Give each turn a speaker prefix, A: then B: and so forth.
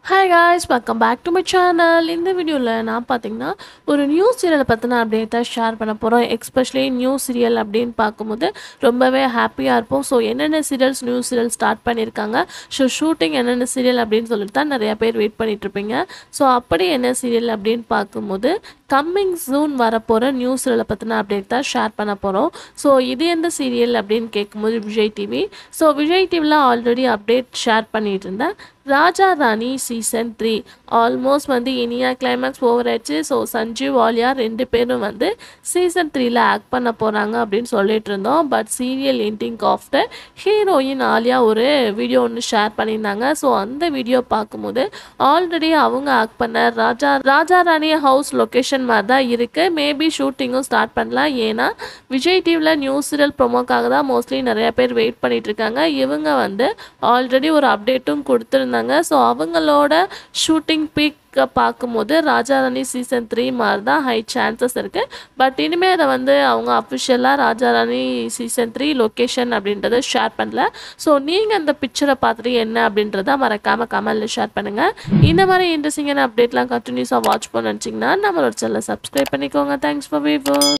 A: hi guys welcome back to my channel இந்த வீடியோவில் நான் பார்த்தீங்கன்னா ஒரு நியூ சீரியலை பற்றின அப்டேட்டை ஷேர் பண்ண போகிறோம் எக்ஸ்பெஷலி நியூ சீரியல் அப்படின்னு பார்க்கும்போது ரொம்பவே ஹாப்பியாக இருப்போம் ஸோ என்னென்ன சீரியல்ஸ் நியூ சீரியல் ஸ்டார்ட் பண்ணியிருக்காங்க ஸோ ஷூட்டிங் என்னென்ன சீரியல் அப்படின்னு சொல்லிட்டு தான் நிறையா பேர் வெயிட் பண்ணிட்டு இருப்பீங்க ஸோ அப்படி என்ன சீரியல் அப்படின்னு பார்க்கும்போது கம்மிங் சூன் வரப்போகிற நியூ சீரியலை பற்றின அப்டேட் தான் ஷேர் பண்ண போகிறோம் ஸோ இது எந்த சீரியல் அப்படின்னு கேட்கும்போது விஜய் டிவி ஸோ விஜய் டிவியில் ஆல்ரெடி அப்டேட் ஷேர் பண்ணிட்டு இருந்தேன் Raja Rani season three almost வந்து இனியா கிளைமேக்ஸ் ஓவர் ஆயிடுச்சு ஸோ சஞ்சீவ் ஆலியா ரெண்டு பேரும் வந்து சீசன் த்ரீல ஆக்ட் பண்ண போகிறாங்க அப்படின்னு சொல்லிட்டு இருந்தோம் but serial ending after heroine Alya ஒரு வீடியோ ஒன்று ஷேர் பண்ணியிருந்தாங்க ஸோ அந்த வீடியோ பார்க்கும்போது ஆல்ரெடி அவங்க ஆக்ட் பண்ண ராஜா ராஜா ராணி ஹவுஸ் லொக்கேஷன் மாதிரி தான் இருக்குது மேபி ஷூட்டிங்கும் ஸ்டார்ட் பண்ணலாம் ஏன்னா விஜய் டிவியில் நியூ சீரியல் ப்ரொமோக்காக தான் மோஸ்ட்லி நிறைய பேர் வெயிட் பண்ணிட்டு இருக்காங்க இவங்க வந்து ஆல்ரெடி ஒரு அப்டேட்டும் கொடுத்துருந்தாங்க ஸோ அவங்களோட ஷூட்டிங் பீக் பார்க்கும்போது ராஜாராணி சீசன் த்ரீ மாதிரி தான் ஹை சான்சஸ் இருக்குது பட் இனிமேல் அதை வந்து அவங்க அஃபிஷியலாக ராஜாராணி சீசன் த்ரீ லொக்கேஷன் அப்படின்றத ஷேர் பண்ணல ஸோ நீங்கள் அந்த பிக்சரை பார்த்துட்டு என்ன அப்படின்றத மறக்காமல் கமெண்டில் ஷேர் பண்ணுங்கள் இந்த மாதிரி இன்ட்ரெஸ்டிங்கான அப்டேட்லாம் கண்டினியூஸாக வாட்ச் பண்ண நினச்சிங்கன்னா நம்மளோட சேனலை சப்ஸ்கிரைப் பண்ணிக்கோங்க தேங்க்ஸ் ஃபார் வீவோ